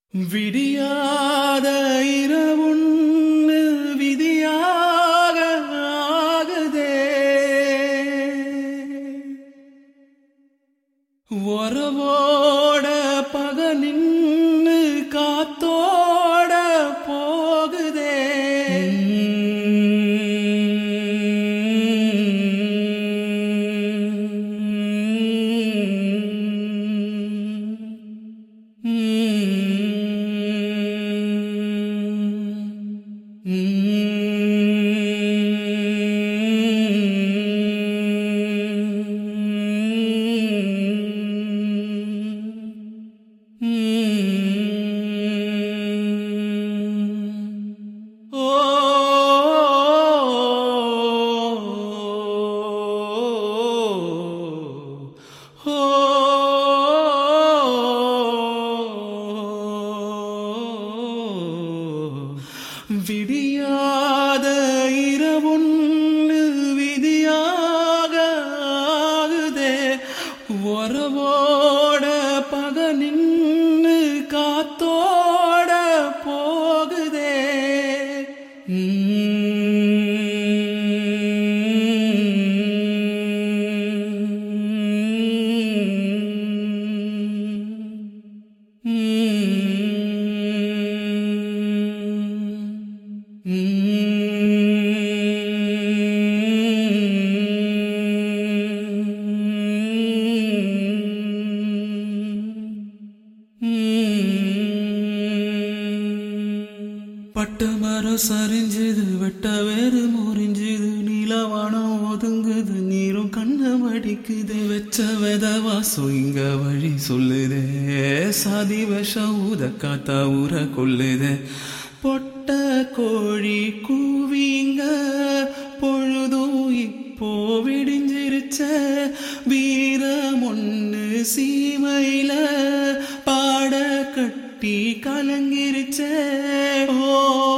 விடியாத இரவுன்னு விதியாக ஆகுதே உறவோட பக நின்னு காத்தோட போகுதே ஓ விடியாத இரவுன்னு விதியாக ஆகுதே உறவோட பக நின்னு காத்தோட போகுதே பட்ட மரம் சரிஞ்சுது வெட்ட வேறு முறிஞ்சுது நீலவானம் ஒதுங்குது நீரும் கண்ண மடிக்குது வெச்ச வெத வாசம் இங்க வழி சொல்லுதே சாதி விஷம் ஊத காத்தா ஊற கொள்ளுதே பொட்ட கோழி கூவிங்க பொழுதும் இப்போ விடிஞ்சிருச்ச வீரம் ஒண்ணு சீமையில பாட கட்டி கலங்கிருச்சே ஓ